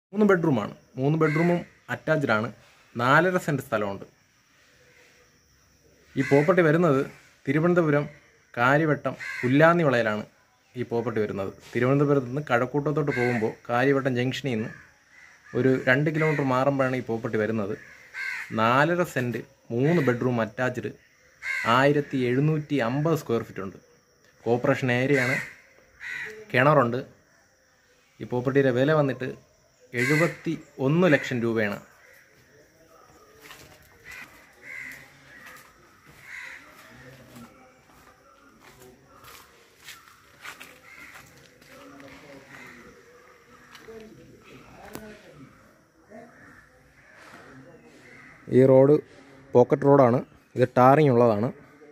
മൂന്ന് ബെഡ്റൂമാണ് മൂന്ന് ബെഡ്റൂമും അറ്റാച്ച്ഡ് ആണ് നാലര സെൻറ്റ് സ്ഥലമുണ്ട് ഈ പ്രോപ്പർട്ടി വരുന്നത് തിരുവനന്തപുരം കാര്യവട്ടം പുല്ലാന്നി വളയിലാണ് ഈ പ്രോപ്പർട്ടി വരുന്നത് തിരുവനന്തപുരത്ത് നിന്ന് കഴക്കൂട്ടത്തോട്ട് പോകുമ്പോൾ കാര്യവട്ടം ജംഗ്ഷനിൽ നിന്ന് ഒരു രണ്ട് കിലോമീറ്റർ മാറുമ്പോഴാണ് ഈ പ്രോപ്പർട്ടി വരുന്നത് നാലര സെൻറ്റ് മൂന്ന് ബെഡ്റൂം അറ്റാച്ച്ഡ് ആയിരത്തി എഴുന്നൂറ്റി അമ്പത് സ്ക്വയർ ഫീറ്റ് ഉണ്ട് കോർപ്പറേഷൻ ഏരിയയാണ് കിണറുണ്ട് ഈ പ്രോപ്പർട്ടിയുടെ വില വന്നിട്ട് എഴുപത്തി ഒന്ന് ലക്ഷം രൂപയാണ് ഈ റോഡ് പോക്കറ്റ് റോഡാണ് ഇത് ടാറിങ് ഉള്ളതാണ്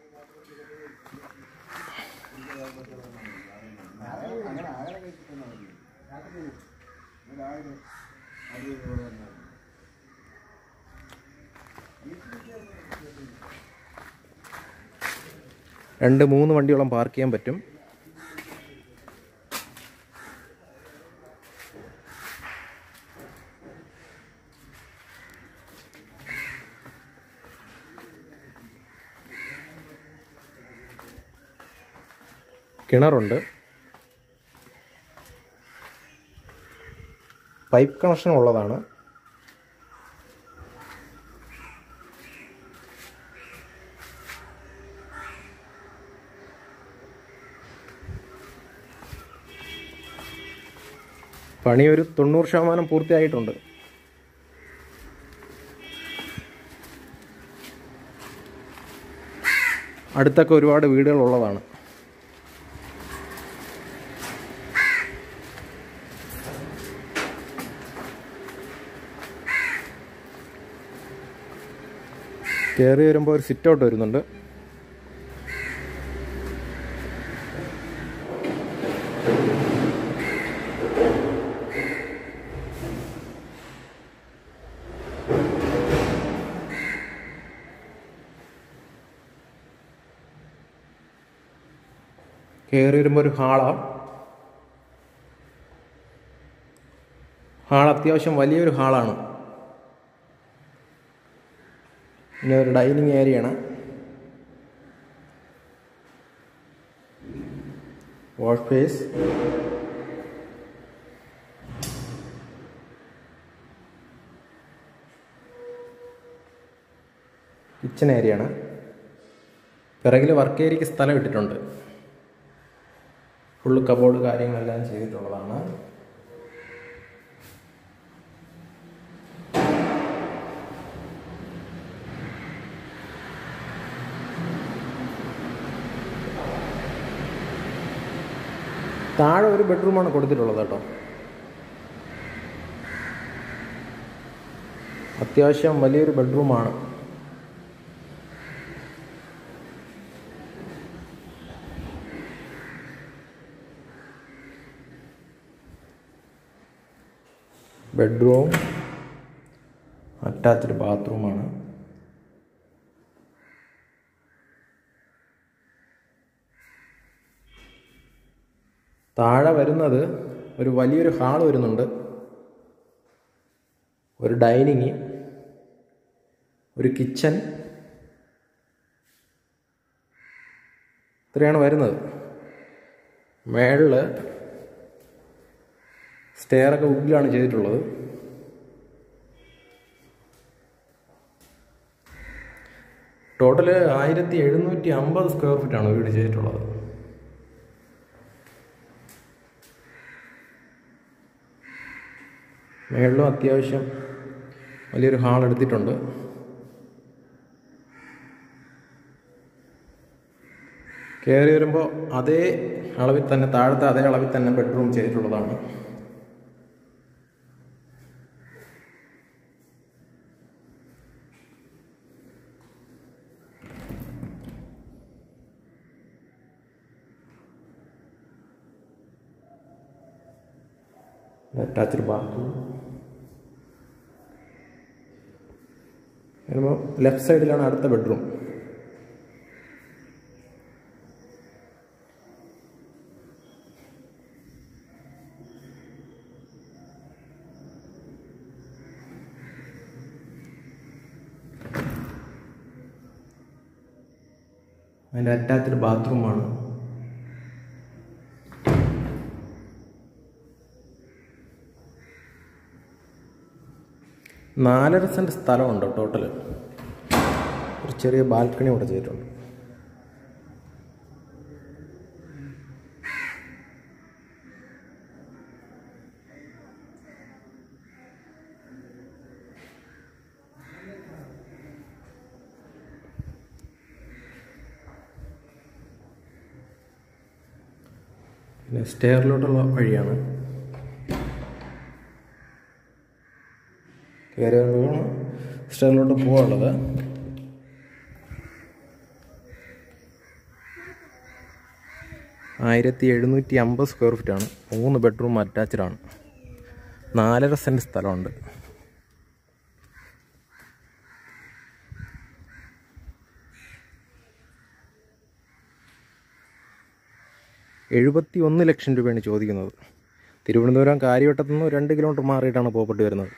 രണ്ട് മൂന്ന് വണ്ടിയോളം പാർക്ക് ചെയ്യാൻ പറ്റും കിണറുണ്ട് പൈപ്പ് കണക്ഷൻ ഉള്ളതാണ് പണി ഒരു തൊണ്ണൂറ് ശതമാനം പൂർത്തിയായിട്ടുണ്ട് അടുത്തൊക്കെ ഒരുപാട് വീടുകൾ ഉള്ളതാണ് കയറി വരുമ്പോൾ ഒരു സിറ്റ് ഔട്ട് വരുന്നുണ്ട് കയറി വരുമ്പോൾ ഒരു ഹാളാണ് ഹാൾ അത്യാവശ്യം വലിയൊരു ഹാളാണ് പിന്നെ ഒരു ഡൈനിങ് ഏരിയയാണ് വാഷ് ബേസ് കിച്ചൺ ഏരിയയാണ് പിറകിൽ വർക്ക് ഏരിയക്ക് സ്ഥലം ഇട്ടിട്ടുണ്ട് ഫുള്ള് കബോർഡ് കാര്യങ്ങളെല്ലാം ചെയ്തിട്ടുള്ളതാണ് താഴെ ഒരു ബെഡ്റൂമാണ് കൊടുത്തിട്ടുള്ളത് കേട്ടോ അത്യാവശ്യം വലിയൊരു ബെഡ്റൂമാണ് ബെഡ്റൂം അറ്റാച്ച്ഡ് ബാത്റൂമാണ് താഴെ വരുന്നത് ഒരു വലിയൊരു ഹാൾ വരുന്നുണ്ട് ഒരു ഡൈനിങ് ഒരു കിച്ചൺ ഇത്രയാണ് വരുന്നത് മേളിൽ സ്റ്റെയറൊക്കെ വുഡിലാണ് ചെയ്തിട്ടുള്ളത് ടോട്ടൽ ആയിരത്തി എഴുന്നൂറ്റി അമ്പത് സ്ക്വയർ ഫീറ്റാണ് വീട് ചെയ്തിട്ടുള്ളത് മേളിലും അത്യാവശ്യം വലിയൊരു ഹാൾ എടുത്തിട്ടുണ്ട് കയറി വരുമ്പോൾ അതേ അളവിൽ തന്നെ താഴത്തെ അതേ അളവിൽ തന്നെ ബെഡ്റൂം ചെയ്തിട്ടുള്ളതാണ് അറ്റാച്ച്ഡ് ബാത്റൂം വരുമ്പോൾ ലെഫ്റ്റ് സൈഡിലാണ് അടുത്ത ബെഡ്റൂം അതിൻ്റെ അറ്റാച്ച്ഡ് ബാത്റൂമാണ് നാലര സെൻറ്റ് സ്ഥലമുണ്ട് ടോട്ടൽ ഒരു ചെറിയ ബാൽക്കണി ഇവിടെ ചെയ്തിട്ടുണ്ട് പിന്നെ സ്റ്റെയറിലോട്ടുള്ള വഴിയാണ് കയറി വരുമ്പോഴാണ് സ്റ്റെയറിലോട്ട് പോകാനുള്ളത് ആയിരത്തി എഴുന്നൂറ്റി അമ്പത് സ്ക്വയർ ഫീറ്റാണ് മൂന്ന് ബെഡ്റൂം അറ്റാച്ച്ഡ് ആണ് നാലര സെൻറ്റ് സ്ഥലമുണ്ട് എഴുപത്തി ഒന്ന് ലക്ഷം രൂപയാണ് ചോദിക്കുന്നത് തിരുവനന്തപുരം കാര്യവട്ടത്തു നിന്ന് രണ്ട് കിലോമീറ്റർ മാറിയിട്ടാണ് പോപ്പട്ടി വരുന്നത്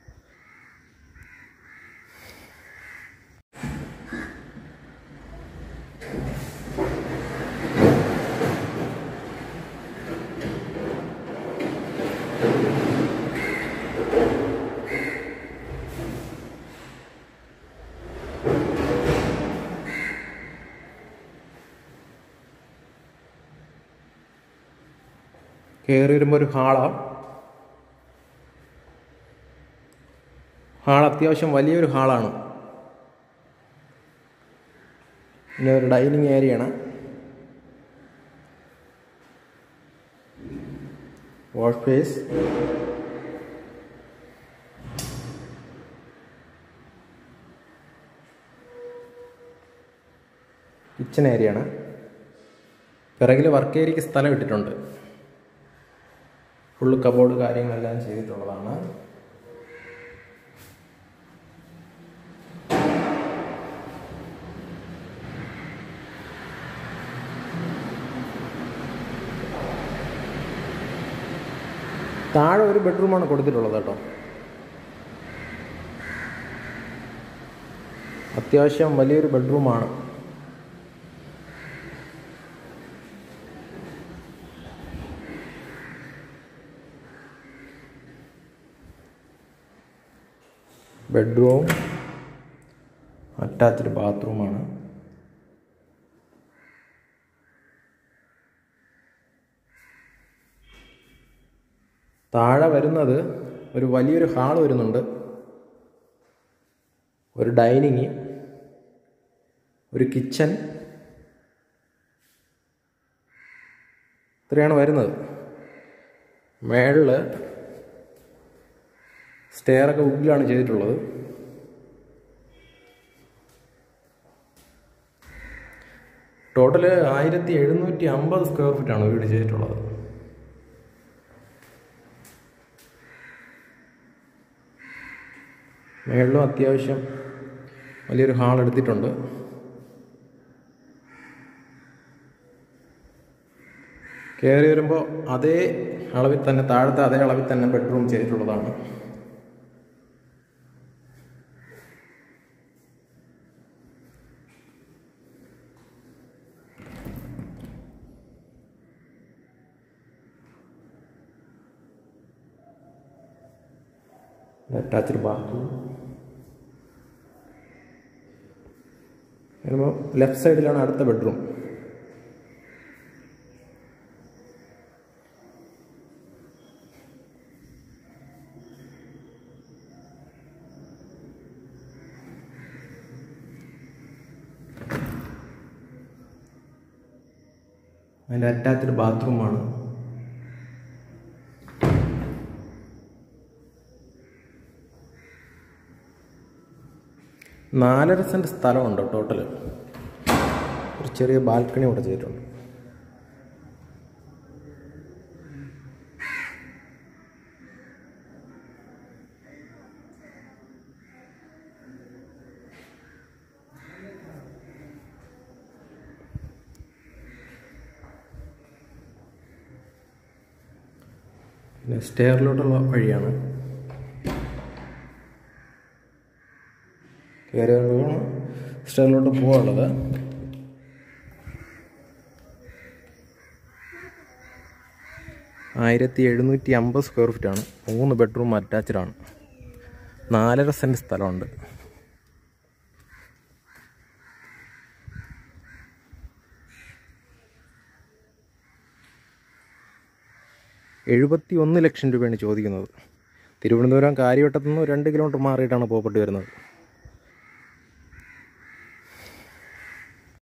കയറി വരുമ്പോൾ ഒരു ഹാളാണ് ഹാൾ അത്യാവശ്യം വലിയൊരു ഹാളാണ് പിന്നെ ഒരു ഡൈനിങ് ഏരിയയാണ് വാഷ് സ്പേസ് കിച്ചൺ ഏരിയയാണ് പിറകിൽ വർക്ക് ഏരിയക്ക് സ്ഥലം ഇട്ടിട്ടുണ്ട് ഫുള്ള് കബോർഡ് കാര്യങ്ങളെല്ലാം ചെയ്തിട്ടുള്ളതാണ് താഴെ ഒരു ബെഡ്റൂമാണ് കൊടുത്തിട്ടുള്ളത് കേട്ടോ അത്യാവശ്യം വലിയൊരു ബെഡ്റൂമാണ് ബെഡ്റൂം അറ്റാച്ച്ഡ് ബാത്റൂമാണ് താഴെ വരുന്നത് ഒരു വലിയൊരു ഹാൾ വരുന്നുണ്ട് ഒരു ഡൈനിങ് ഒരു കിച്ചൺ ഇത്രയാണ് വരുന്നത് മേളിൽ സ്റ്റെയറൊക്കെ വുഡിലാണ് ചെയ്തിട്ടുള്ളത് ടോട്ടൽ ആയിരത്തി എഴുന്നൂറ്റി അമ്പത് സ്ക്വയർ ഫീറ്റാണ് വീട് ചെയ്തിട്ടുള്ളത് മേളിലും അത്യാവശ്യം വലിയൊരു ഹാൾ എടുത്തിട്ടുണ്ട് കയറി വരുമ്പോൾ അതേ അളവിൽ തന്നെ താഴത്തെ അതേ അളവിൽ തന്നെ ബെഡ്റൂം ചെയ്തിട്ടുള്ളതാണ് അറ്റാച്ച്ഡ് ബാത്റൂം വരുമ്പോൾ ലെഫ്റ്റ് സൈഡിലാണ് അടുത്ത ബെഡ്റൂം അതിൻ്റെ അറ്റാച്ച്ഡ് ബാത്റൂമാണ് നാലര സെൻറ്റ് സ്ഥലമുണ്ട് ടോട്ടൽ ഒരു ചെറിയ ബാൽക്കണി ഇവിടെ ചെയ്തിട്ടുണ്ട് പിന്നെ സ്റ്റെയറിലോട്ടുള്ള വഴിയാണ് കയറി വരുമ്പോഴാണ് സ്റ്റെയറിലോട്ട് പോകാനുള്ളത് ആയിരത്തി എഴുന്നൂറ്റി അമ്പത് സ്ക്വയർ ഫീറ്റാണ് മൂന്ന് ബെഡ്റൂം അറ്റാച്ച്ഡ് ആണ് നാലര സെൻറ്റ് സ്ഥലമുണ്ട് എഴുപത്തി ഒന്ന് ലക്ഷം രൂപയാണ് ചോദിക്കുന്നത് തിരുവനന്തപുരം കാര്യവട്ടത്തു നിന്ന് രണ്ട് കിലോമീറ്റർ മാറിയിട്ടാണ് പ്രോപ്പർട്ടി വരുന്നത്